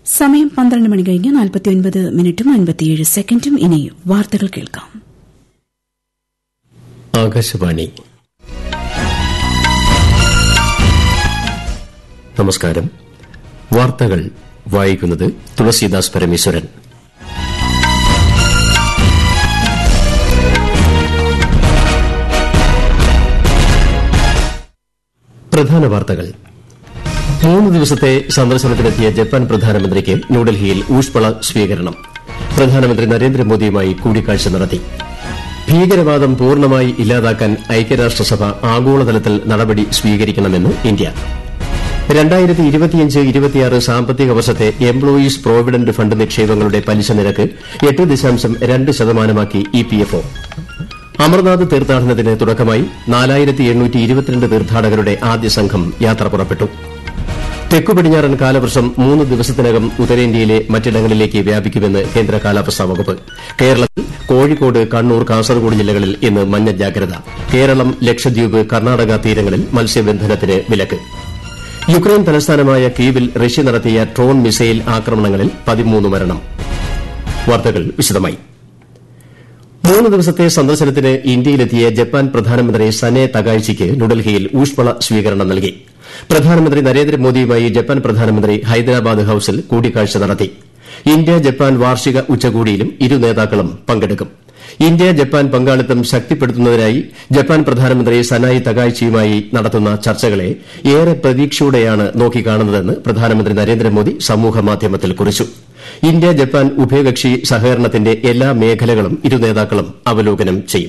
സമയം പന്ത്രണ്ട് മണി കഴിഞ്ഞ് നാൽപ്പത്തിയൊൻപത് മിനിറ്റും അൻപത്തിയേഴ് സെക്കൻഡും ഇനി വാർത്തകൾ കേൾക്കാം ആകാശവാണി നമസ്കാരം വാർത്തകൾ വായിക്കുന്നത് തുളസീദാസ് പരമേശ്വരൻ പ്രധാന വാർത്തകൾ മൂന്ന് ദിവസത്തെ സന്ദർശനത്തിനെത്തിയ ജപ്പാൻ പ്രധാനമന്ത്രിക്ക് ന്യൂഡൽഹിയിൽ ഊഷ്മള സ്വീകരണം പ്രധാനമന്ത്രി നരേന്ദ്രമോദിയുമായി കൂടിക്കാഴ്ച നടത്തി ഭീകരവാദം പൂർണ്ണമായി ഇല്ലാതാക്കാൻ ഐക്യരാഷ്ട്രസഭ ആഗോളതലത്തിൽ നടപടി സ്വീകരിക്കണമെന്ന് ഇന്ത്യ രണ്ടായിരത്തി ഇരുപത്തിയഞ്ച് ഇരുപത്തിയാറ് സാമ്പത്തിക വർഷത്തെ എംപ്ലോയീസ് പ്രോവിഡന്റ് ഫണ്ട് നിക്ഷേപങ്ങളുടെ പലിശ നിരക്ക് എട്ട് ദശാംശം രണ്ട് ശതമാനമാക്കി ഇപിഎഫ്ഒ അമർനാഥ് തീർത്ഥാടനത്തിന് തുടക്കമായി നാലായിരത്തി എണ്ണൂറ്റി ഇരുപത്തിരണ്ട് തീർത്ഥാടകരുടെ ആദ്യ സംഘം യാത്ര പുറപ്പെട്ടു തെക്കു പടിഞ്ഞാറൻ കാലവർഷം മൂന്ന് ദിവസത്തിനകം ഉത്തരേന്ത്യയിലെ മറ്റിടങ്ങളിലേക്ക് വ്യാപിക്കുമെന്ന് കേന്ദ്ര കാലാവസ്ഥാ വകുപ്പ് കേരളത്തിൽ കോഴിക്കോട് കണ്ണൂർ കാസർഗോഡ് ജില്ലകളിൽ ഇന്ന് മഞ്ഞ ജാഗ്രത കേരളം ലക്ഷദ്വീപ് കർണാടക തീരങ്ങളിൽ മത്സ്യബന്ധനത്തിന് വിലക്ക് യുക്രൈൻ തലസ്ഥാനമായ കീവിൽ റഷ്യ നടത്തിയ ഡ്രോൺ മിസൈൽ ആക്രമണങ്ങളിൽ പതിമൂന്ന് മരണം വാർത്തകൾ വിശദമായി മൂന്ന് ദിവസത്തെ സന്ദർശനത്തിന് ഇന്ത്യയിലെത്തിയ ജപ്പാൻ പ്രധാനമന്ത്രി സനെ തകാഴ്ചയ്ക്ക് ന്യൂഡൽഹിയിൽ ഊഷ്മള സ്വീകരണം നൽകി പ്രധാനമന്ത്രി നരേന്ദ്രമോദിയുമായി ജപ്പാൻ പ്രധാനമന്ത്രി ഹൈദരാബാദ് ഹൌസിൽ കൂടിക്കാഴ്ച നടത്തി ഇന്ത്യ ജപ്പാൻ വാർഷിക ഉച്ചകോടിയിലും ഇരു നേതാക്കളും പങ്കെടുക്കും ഇന്ത്യ ജപ്പാൻ പങ്കാളിത്തം ശക്തിപ്പെടുത്തുന്നതിനായി ജപ്പാൻ പ്രധാനമന്ത്രി സനായി തകാഴ്ചയുമായി നടത്തുന്ന ചർച്ചകളെ ഏറെ പ്രതീക്ഷയോടെയാണ് നോക്കിക്കാണുന്നതെന്ന് പ്രധാനമന്ത്രി നരേന്ദ്രമോദി സമൂഹമാധ്യമത്തിൽ കുറിച്ചു ഇന്ത്യ ജപ്പാൻ ഉഭയകക്ഷി സഹകരണത്തിന്റെ എല്ലാ മേഖലകളും ഇരു നേതാക്കളും അവലോകനം ചെയ്യും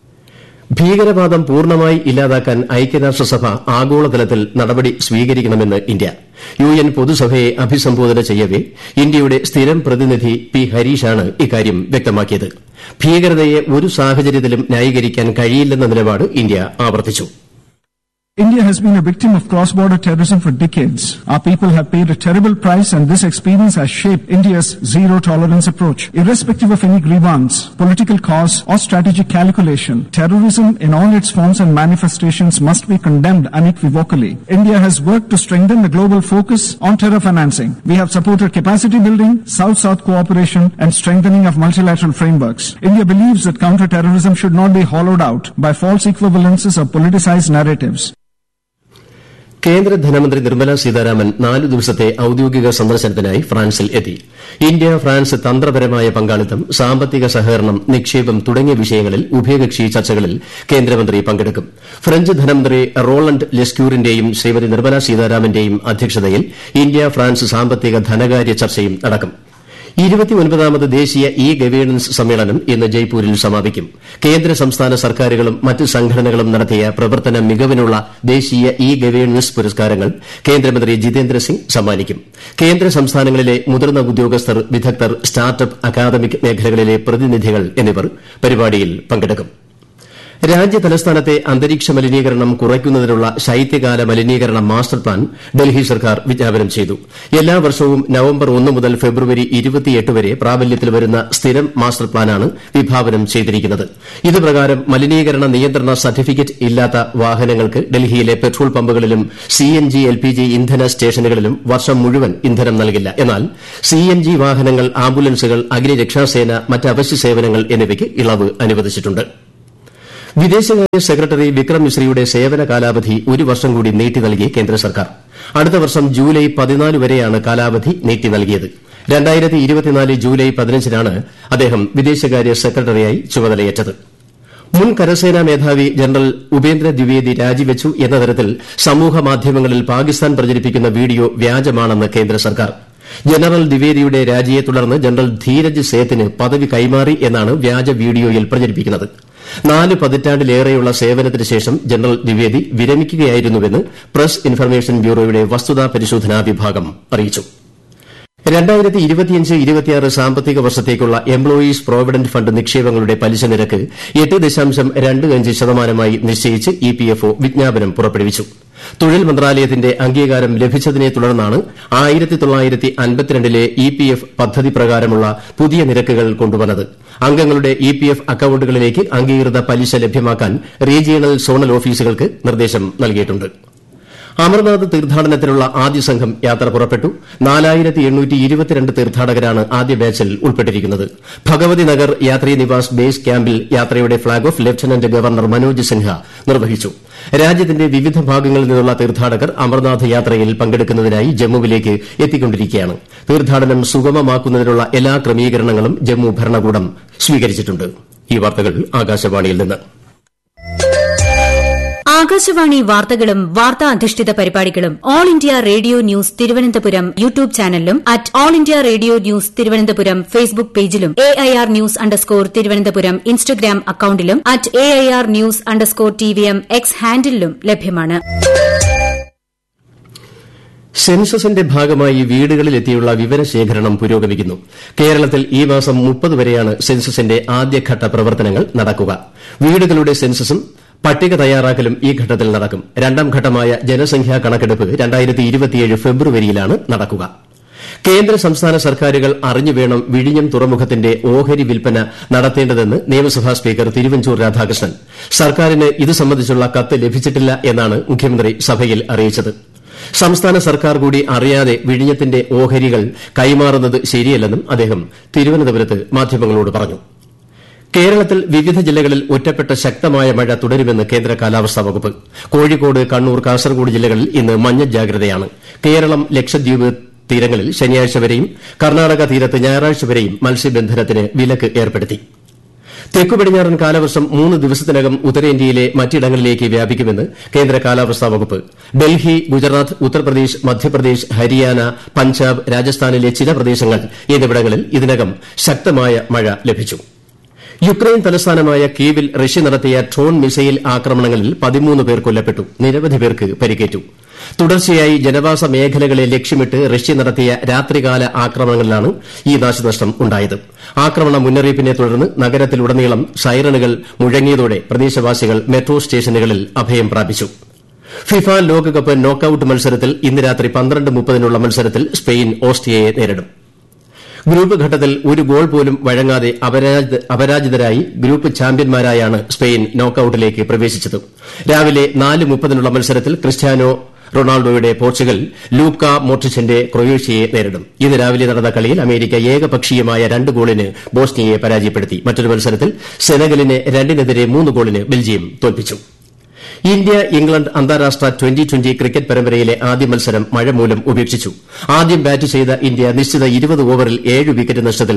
ഭീകരവാദം പൂർണ്ണമായി ഇല്ലാതാക്കാൻ ഐക്യരാഷ്ട്രസഭ ആഗോളതലത്തിൽ നടപടി സ്വീകരിക്കണമെന്ന് ഇന്ത്യ യു എൻ പൊതുസഭയെ അഭിസംബോധന ചെയ്യവെ ഇന്ത്യയുടെ സ്ഥിരം പ്രതിനിധി പി ഹരീഷാണ് ഇക്കാര്യം വ്യക്തമാക്കിയത് ഭീകരതയെ ഒരു സാഹചര്യത്തിലും ന്യായീകരിക്കാൻ കഴിയില്ലെന്ന നിലപാട് ഇന്ത്യ ആവർത്തിച്ചു India has been a victim of cross-border terrorism for decades. Our people have paid a terrible price and this experience has shaped India's zero-tolerance approach. Irrespective of any grievance, political cause or strategic calculation, terrorism in all its forms and manifestations must be condemned unequivocally. India has worked to strengthen the global focus on terror financing. We have supported capacity building, South-South cooperation and strengthening of multilateral frameworks. India believes that counter-terrorism should not be hollowed out by false equivalences or politicized narratives. കേന്ദ്ര ധനമന്ത്രി നിർമ്മല സീതാരാമൻ നാലു ദിവസത്തെ ഔദ്യോഗിക സന്ദർശനത്തിനായി ഫ്രാൻസിൽ എത്തി India France തന്ത്രപരമായ പങ്കാളിത്തം സാമ്പത്തിക സഹകരണം നിക്ഷേപം തുടങ്ങിയ വിഷയങ്ങളിൽ ഉഭയകക്ഷി ചർച്ചകളിൽ കേന്ദ്രമന്ത്രി പങ്കെടുക്കും ഫ്രഞ്ച് ധനമന്ത്രി റോളണ്ട് ലെസ്ക്യൂറിന്റെയും ശ്രീമതി നിർമ്മല സീതാരാമന്റെയും അധ്യക്ഷതയിൽ ഇന്ത്യ ഫ്രാൻസ് സാമ്പത്തിക ധനകാര്യ ചർച്ചയും നടക്കും ഇരുപത്തിയൊൻപതാമത് ദേശീയ ഇ ഗവേണൻസ് സമ്മേളനം ഇന്ന് ജയ്പൂരിൽ സമാപിക്കും കേന്ദ്ര സംസ്ഥാന സർക്കാരുകളും മറ്റ് സംഘടനകളും നടത്തിയ പ്രവർത്തന മികവിനുള്ള ദേശീയ ഇ ഗവേണൻസ് പുരസ്കാരങ്ങൾ കേന്ദ്രമന്ത്രി ജിതേന്ദ്ര സിംഗ് സമ്മാനിക്കും കേന്ദ്ര സംസ്ഥാനങ്ങളിലെ മുതിർന്ന ഉദ്യോഗസ്ഥർ വിദഗ്ധർ സ്റ്റാർട്ടപ്പ് അക്കാദമിക് മേഖലകളിലെ പ്രതിനിധികൾ എന്നിവർ പരിപാടിയിൽ പങ്കെടുക്കും രാജ്യതലസ്ഥാനത്തെ അന്തരീക്ഷ മലിനീകരണം കുറയ്ക്കുന്നതിനുള്ള ശൈത്യകാല മലിനീകരണ മാസ്റ്റർ പ്ലാൻ ഡൽഹി സർക്കാർ വിജ്ഞാപനം ചെയ്തു എല്ലാ വർഷവും നവംബർ ഒന്ന് മുതൽ ഫെബ്രുവരി വരെ പ്രാബല്യത്തിൽ വരുന്ന സ്ഥിരം മാസ്റ്റർ പ്ലാനാണ് വിഭാവനം ചെയ്തിരിക്കുന്നത് ഇതുപ്രകാരം മലിനീകരണ നിയന്ത്രണ സർട്ടിഫിക്കറ്റ് ഇല്ലാത്ത വാഹനങ്ങൾക്ക് ഡൽഹിയിലെ പെട്രോൾ പമ്പുകളിലും C N G L P G ഇന്ധന സ്റ്റേഷനുകളിലും വർഷം മുഴുവൻ ഇന്ധനം നൽകില്ല എന്നാൽ സി എൻ ജി വാഹനങ്ങൾ ആംബുലൻസുകൾ അഗ്നിരക്ഷാസേന മറ്റ് അവശ്യ സേവനങ്ങൾ എന്നിവയ്ക്ക് ഇളവ് അനുവദിച്ചിട്ടുണ്ട് വിദേശകാര്യ സെക്രട്ടറി വിക്രം മിശ്രയുടെ സേവന കാലാവധി ഒരു വർഷം കൂടി നീട്ടി നൽകി കേന്ദ്ര സർക്കാർ അടുത്ത വർഷം ജൂലൈ പതിനാല് വരെയാണ് കാലാവധി നീട്ടി നൽകിയത് ജൂലൈ പതിനഞ്ചിനാണ് അദ്ദേഹം വിദേശകാര്യ സെക്രട്ടറിയായി ചുമതലയേറ്റത് മുൻ കരസേനാ മേധാവി ജനറൽ ഉപേന്ദ്ര ദ്വിവേദി രാജിവച്ചു എന്ന തരത്തിൽ സമൂഹമാധ്യമങ്ങളിൽ പാകിസ്ഥാൻ പ്രചരിപ്പിക്കുന്ന വീഡിയോ വ്യാജമാണെന്ന് കേന്ദ്ര സർക്കാർ ജനറൽ ദ്വിവേദിയുടെ രാജിയെ തുടർന്ന് ജനറൽ ധീരജ് സേത്തിന് പദവി കൈമാറി എന്നാണ് വ്യാജ വീഡിയോയിൽ പ്രചരിപ്പിക്കുന്നത് നാല് പതിറ്റാണ്ടിലേറെയുള്ള സേവനത്തിന് ശേഷം ജനറൽ ദ്വിവേദി വിരമിക്കുകയായിരുന്നുവെന്ന് പ്രസ് ഇൻഫർമേഷൻ ബ്യൂറോയുടെ വസ്തുതാ പരിശോധനാ വിഭാഗം അറിയിച്ചു രണ്ടായിരത്തി ഇരുപത്തിയഞ്ച് ഇരുപത്തിയാറ് സാമ്പത്തിക വർഷത്തേക്കുള്ള എംപ്ലോയീസ് പ്രോവിഡന്റ് ഫണ്ട് നിക്ഷേപങ്ങളുടെ പലിശ നിരക്ക് എട്ട് ദശാംശം രണ്ട് അഞ്ച് ശതമാനമായി നിശ്ചയിച്ച് ഇപിഎഫ്ഒ വിജ്ഞാപനം പുറപ്പെടുവിച്ചു തൊഴിൽ മന്ത്രാലയത്തിന്റെ അംഗീകാരം ലഭിച്ചതിനെ തുടർന്നാണ് ആയിരത്തി തൊള്ളായിരത്തി അൻപത്തിരണ്ടിലെ ഇ പി എഫ് പദ്ധതി പ്രകാരമുള്ള പുതിയ നിരക്കുകൾ കൊണ്ടുവന്നത് അംഗങ്ങളുടെ ഇ പി എഫ് അക്കൌണ്ടുകളിലേക്ക് അംഗീകൃത പലിശ ലഭ്യമാക്കാൻ റീജിയണൽ സോണൽ ഓഫീസുകൾക്ക് നിർദ്ദേശം നൽകിയിട്ടുണ്ട് അമർനാഥ് തീർത്ഥാടനത്തിനുള്ള ആദ്യ സംഘം യാത്ര പുറപ്പെട്ടു നാലായിരത്തി എണ്ണൂറ്റി ഇരുപത്തിരണ്ട് തീർത്ഥാടകരാണ് ആദ്യ ബാച്ചിൽ ഉൾപ്പെട്ടിരിക്കുന്നത് ഭഗവതി നഗർ യാത്രീ നിവാസ് ബേസ് ക്യാമ്പിൽ യാത്രയുടെ flag off lieutenant governor Manoj Sinha നിർവഹിച്ചു രാജ്യത്തിന്റെ വിവിധ ഭാഗങ്ങളിൽ നിന്നുള്ള തീർത്ഥാടകർ അമർനാഥ് യാത്രയിൽ പങ്കെടുക്കുന്നതിനായി ജമ്മുവിലേക്ക് എത്തിക്കൊണ്ടിരിക്കുകയാണ് തീർത്ഥാടനം സുഗമമാക്കുന്നതിനുള്ള എല്ലാ ക്രമീകരണങ്ങളും ജമ്മു ഭരണകൂടം സ്വീകരിച്ചിട്ടുണ്ട് ഈ വാർത്തകൾ ആകാശവാണിയിൽ നിന്ന് ആകാശവാണി വാർത്തകളും വാർത്താ അധിഷ്ഠിത പരിപാടികളും All India Radio news Thiruvananthapuram YouTube ചാനലിലും at All India Radio news Thiruvananthapuram Facebook പേജിലും A I R news underscore Thiruvananthapuram Instagram അക്കൌണ്ടിലും at A I R news underscore T V M X ഹാൻഡിലും ലഭ്യമാണ് സെൻസസിന്റെ ഭാഗമായി വീടുകളിലെത്തിയുള്ള വിവരശേഖരണം പുരോഗമിക്കുന്നു കേരളത്തിൽ ഈ മാസം മുപ്പത് വരെയാണ് സെൻസസിന്റെ ആദ്യഘട്ട പ്രവർത്തനങ്ങൾ നടക്കുക വീടുകളുടെ സെൻസസും പട്ടിക തയ്യാറാക്കലും ഈ ഘട്ടത്തിൽ നടക്കും രണ്ടാം ഘട്ടമായ ജനസംഖ്യാ കണക്കെടുപ്പ് ഫെബ്രുവരിയിലാണ് നടക്കുക കേന്ദ്ര സംസ്ഥാന സർക്കാരുകൾ അറിഞ്ഞുവേണം വിഴിഞ്ഞം തുറമുഖത്തിന്റെ ഓഹരി വിൽപ്പന നടത്തേണ്ടതെന്ന് നിയമസഭാ സ്പീക്കർ തിരുവഞ്ചൂർ രാധാകൃഷ്ണൻ സർക്കാരിന് ഇത് സംബന്ധിച്ചുള്ള കത്ത് ലഭിച്ചിട്ടില്ല എന്നാണ് മുഖ്യമന്ത്രി സഭയിൽ അറിയിച്ചത് സംസ്ഥാന സർക്കാർ കൂടി അറിയാതെ വിഴിഞ്ഞത്തിന്റെ ഓഹരികൾ കൈമാറുന്നത് ശരിയല്ലെന്നും അദ്ദേഹം തിരുവനന്തപുരത്ത് മാധ്യമങ്ങളോട് പറഞ്ഞു കേരളത്തിൽ വിവിധ ജില്ലകളിൽ ഒറ്റപ്പെട്ട ശക്തമായ മഴ തുടരുമെന്ന് കേന്ദ്ര കാലാവസ്ഥാ വകുപ്പ് കോഴിക്കോട് കണ്ണൂർ കാസർഗോഡ് ജില്ലകളിൽ ഇന്ന് മഞ്ഞ ജാഗ്രതയാണ് കേരളം ലക്ഷദ്വീപ് തീരങ്ങളിൽ ശനിയാഴ്ച വരെയും കർണാടക തീരത്ത് ഞായറാഴ്ച വരെയും മത്സ്യബന്ധനത്തിന് വിലക്ക് ഏർപ്പെടുത്തി തെക്കു പടിഞ്ഞാറൻ കാലവർഷം മൂന്ന് ദിവസത്തിനകം ഉത്തരേന്ത്യയിലെ മറ്റിടങ്ങളിലേക്ക് വ്യാപിക്കുമെന്ന് കേന്ദ്ര കാലാവസ്ഥാ വകുപ്പ് ഡൽഹി ഗുജറാത്ത് ഉത്തർപ്രദേശ് മധ്യപ്രദേശ് ഹരിയാന പഞ്ചാബ് രാജസ്ഥാനിലെ ചില പ്രദേശങ്ങൾ എന്നിവിടങ്ങളിൽ ഇതിനകം ശക്തമായ മഴ ലഭിച്ചു യുക്രൈൻ തലസ്ഥാനമായ കീവിൽ റഷ്യ നടത്തിയ ഡ്രോൺ മിസൈൽ ആക്രമണങ്ങളിൽ പതിമൂന്ന് പേർ കൊല്ലപ്പെട്ടു നിരവധി പേർക്ക് പരിക്കേറ്റു തുടർച്ചയായി ജനവാസ മേഖലകളെ ലക്ഷ്യമിട്ട് റഷ്യ നടത്തിയ രാത്രികാല ആക്രമണങ്ങളിലാണ് ഈ നാശനഷ്ടം ഉണ്ടായത് ആക്രമണ മുന്നറിയിപ്പിനെ തുടർന്ന് നഗരത്തിലുടനീളം സൈറണുകൾ മുഴങ്ങിയതോടെ പ്രദേശവാസികൾ മെട്രോ സ്റ്റേഷനുകളിൽ അഭയം പ്രാപിച്ചു ഫിഫ ലോകകപ്പ് നോക്കൌട്ട് മത്സരത്തിൽ ഇന്ന് രാത്രി പന്ത്രണ്ട് മുപ്പതിനുള്ള മത്സരത്തിൽ സ്പെയിൻ ഓസ്ട്രിയയെ നേരിടും ഗ്രൂപ്പ് ഘട്ടത്തിൽ ഒരു ഗോൾ പോലും വഴങ്ങാതെ അപരാജിതരായി ഗ്രൂപ്പ് ചാമ്പ്യന്മാരായാണ് സ്പെയിൻ നോക്കൌട്ടിലേക്ക് പ്രവേശിച്ചത് രാവിലെ നാല് മുപ്പതിനുള്ള മത്സരത്തിൽ ക്രിസ്ത്യാനോ റൊണാൾഡോയുടെ പോർച്ചുഗൽ ലൂക്ക മോട്രിച്ചിന്റെ ക്രൊയേഷ്യയെ നേരിടും ഇന്ന് രാവിലെ നടന്ന കളിയിൽ അമേരിക്ക ഏകപക്ഷീയമായ രണ്ട് ഗോളിന് ബോസ്നിയയെ പരാജയപ്പെടുത്തി മറ്റൊരു മത്സരത്തിൽ സെനഗലിനെ രണ്ടിനെതിരെ മൂന്ന് ഗോളിന് ബെൽജിയം തോൽപ്പിച്ചു ഇന്ത്യ ഇംഗ്ലണ്ട് അന്താരാഷ്ട്ര ട്വന്റി ട്വന്റി ക്രിക്കറ്റ് പരമ്പരയിലെ ആദ്യ മത്സരം മഴ മൂലം ഉപേക്ഷിച്ചു ആദ്യം ബാറ്റ് ചെയ്ത ഇന്ത്യ നിശ്ചിത ഇരുപത് ഓവറിൽ ഏഴ് വിക്കറ്റ് നഷ്ടത്തിൽ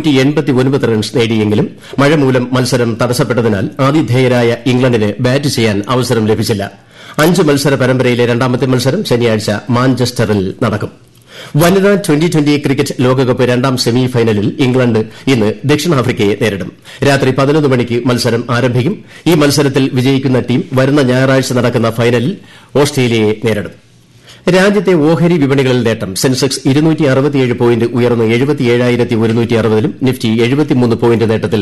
റൺസ് നേടിയെങ്കിലും മഴ മൂലം മത്സരം തടസ്സപ്പെട്ടതിനാൽ ആതിഥേയരായ ഇംഗ്ലണ്ടിന് ബാറ്റ് ചെയ്യാൻ അവസരം ലഭിച്ചില്ല അഞ്ച് മത്സര പരമ്പരയിലെ രണ്ടാമത്തെ മത്സരം ശനിയാഴ്ച മാഞ്ചസ്റ്ററിൽ നടക്കും വനിതാ ട്വന്റി ട്വന്റി ക്രിക്കറ്റ് ലോകകപ്പ് രണ്ടാം സെമി ഫൈനലിൽ ഇംഗ്ലണ്ട് ഇന്ന് ദക്ഷിണാഫ്രിക്കയെ നേരിടും രാത്രി പതിനൊന്ന് മണിക്ക് മത്സരം ആരംഭിക്കും ഈ മത്സരത്തിൽ വിജയിക്കുന്ന ടീം വരുന്ന ഞായറാഴ്ച നടക്കുന്ന ഫൈനലിൽ ഓസ്ട്രേലിയയെ നേരിടും രാജ്യത്തെ ഓഹരി വിപണികളിൽ നേട്ടം സെൻസെക്സ് പോയിന്റ് ഉയർന്ന് ലും നിഫ്റ്റി പോയിന്റ് നേട്ടത്തിൽ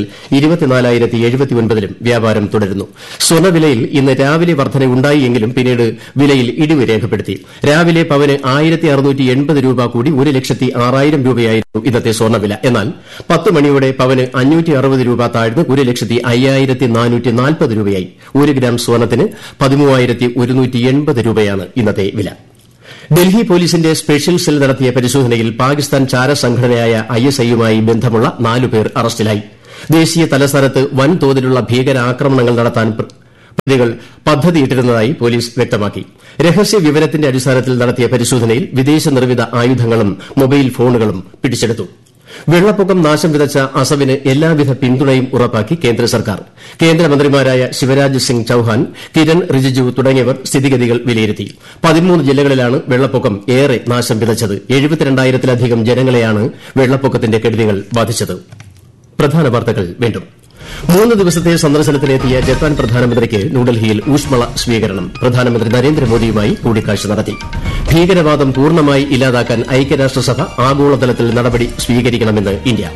ലും വ്യാപാരം തുടരുന്നു സ്വർണ്ണവിലയിൽ ഇന്ന് രാവിലെ വർധനയുണ്ടായെങ്കിലും പിന്നീട് വിലയിൽ ഇടിവ് രേഖപ്പെടുത്തി രാവിലെ പവന് രൂപ കൂടി ഒരു ലക്ഷത്തി ആറായിരം രൂപയായിരുന്നു ഇന്നത്തെ സ്വർണ്ണവില എന്നാൽ പത്ത് മണിയോടെ പവന് രൂപ താഴ്ന്ന് ഒരു ലക്ഷത്തി അയ്യായിരത്തി നാനൂറ്റി നാൽപ്പത് രൂപയായി ഒരു ഗ്രാം സ്വർണ്ണത്തിന് പതിമൂവായിരത്തി ഒരുന്നൂറ്റി എൺപത് രൂപയാണ് ഇന്നത്തെ വില ഡൽഹി പോലീസിന്റെ സ്പെഷ്യൽ സെൽ നടത്തിയ പരിശോധനയിൽ പാകിസ്ഥാൻ ചാരസംഘടനയായ ഐഎസ്ഐയുമായി ബന്ധമുള്ള നാലുപേർ അറസ്റ്റിലായി ദേശീയ തലസ്ഥാനത്ത് വൻതോതിലുള്ള ഭീകരാക്രമണങ്ങൾ നടത്താൻ പ്രതികൾ പദ്ധതിയിട്ടിരുന്നതായി പോലീസ് വ്യക്തമാക്കി രഹസ്യ വിവരത്തിന്റെ അടിസ്ഥാനത്തിൽ നടത്തിയ പരിശോധനയിൽ വിദേശ നിർമ്മിത ആയുധങ്ങളും മൊബൈൽ ഫോണുകളും പിടിച്ചെടുത്തു വെള്ളപ്പൊക്കം നാശം വിതച്ച അസമിന് എല്ലാവിധ പിന്തുണയും ഉറപ്പാക്കി കേന്ദ്ര സർക്കാർ കേന്ദ്രമന്ത്രിമാരായ ശിവരാജ് സിംഗ് ചൌഹാൻ കിരൺ റിജിജു തുടങ്ങിയവർ സ്ഥിതിഗതികൾ വിലയിരുത്തി പതിമൂന്ന് ജില്ലകളിലാണ് വെള്ളപ്പൊക്കം ഏറെ നാശം വിതച്ചത് എഴുപത്തിരണ്ടായിരത്തിലധികം ജനങ്ങളെയാണ് വെള്ളപ്പൊക്കത്തിന്റെ കെടുതികൾ ബാധിച്ചത് പ്രധാന വാർത്തകൾ വീണ്ടും മൂന്ന് ദിവസത്തെ സന്ദർശനത്തിനെത്തിയ ജപ്പാൻ പ്രധാനമന്ത്രിക്ക് ന്യൂഡൽഹിയിൽ ഊഷ്മള സ്വീകരണം പ്രധാനമന്ത്രി നരേന്ദ്രമോദിയുമായി കൂടിക്കാഴ്ച നടത്തി ഭീകരവാദം പൂർണ്ണമായി ഇല്ലാതാക്കാൻ ഐക്യരാഷ്ട്രസഭ ആഗോളതലത്തിൽ നടപടി സ്വീകരിക്കണമെന്ന് ഇന്ത്യ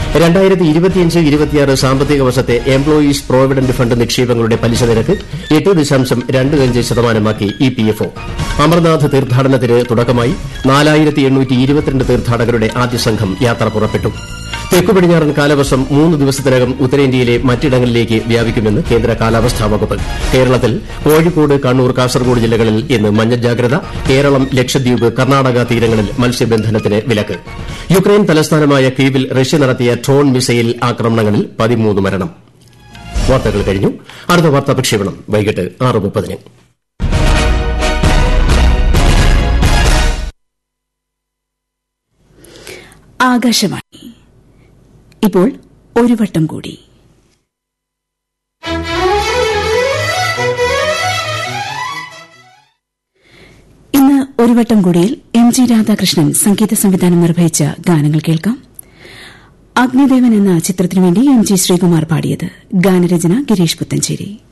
സാമ്പത്തിക വർഷത്തെ എംപ്ലോയീസ് പ്രോവിഡന്റ് ഫണ്ട് നിക്ഷേപങ്ങളുടെ പലിശ നിരക്ക് എട്ട് ദശാംശം രണ്ട് അഞ്ച് ശതമാനമാക്കി E P F O Amarnath തീർത്ഥാടനത്തിന് തുടക്കമായി നാലായിരത്തി എണ്ണൂറ്റി ഇരുപത്തിരണ്ട് തീർത്ഥാടകരുടെ ആദ്യ സംഘം യാത്ര പുറപ്പെട്ടു തെക്കു പടിഞ്ഞാറൻ കാലവർഷം മൂന്ന് ദിവസത്തിനകം ഉത്തരേന്ത്യയിലെ മറ്റിടങ്ങളിലേക്ക് വ്യാപിക്കുമെന്ന് കേന്ദ്ര കാലാവസ്ഥാ വകുപ്പ് കേരളത്തിൽ കോഴിക്കോട് കണ്ണൂർ കാസർഗോഡ് ജില്ലകളിൽ ഇന്ന് മഞ്ഞ ജാഗ്രത കേരളം ലക്ഷദ്വീപ് കർണാടക തീരങ്ങളിൽ മത്സ്യബന്ധനത്തിന് വിലക്ക് യുക്രൈൻ തലസ്ഥാനമായ കീവിൽ റഷ്യ നടത്തിയ ഡ്രോൺ മിസൈൽ ആക്രമണങ്ങളിൽ പതിമൂന്ന് മരണം വാർത്തകൾ കഴിഞ്ഞു അടുത്ത വാർത്താ പ്രക്ഷേപണം വൈകിട്ട് ആറ് മുപ്പതിന് ആകാശവാണി ഇപ്പോൾ ഒരു വട്ടം കൂടി ഇന്ന് ഒരു വട്ടം കൂടിയിൽ എം ജി രാധാകൃഷ്ണൻ സംഗീത സംവിധാനം നിർവഹിച്ച ഗാനങ്ങൾ കേൾക്കാം അഗ്നിദേവൻ എന്ന ചിത്രത്തിനുവേണ്ടി എം ജി ശ്രീകുമാർ പാടിയത് ഗാനരചന ഗിരീഷ് പുത്തഞ്ചേരി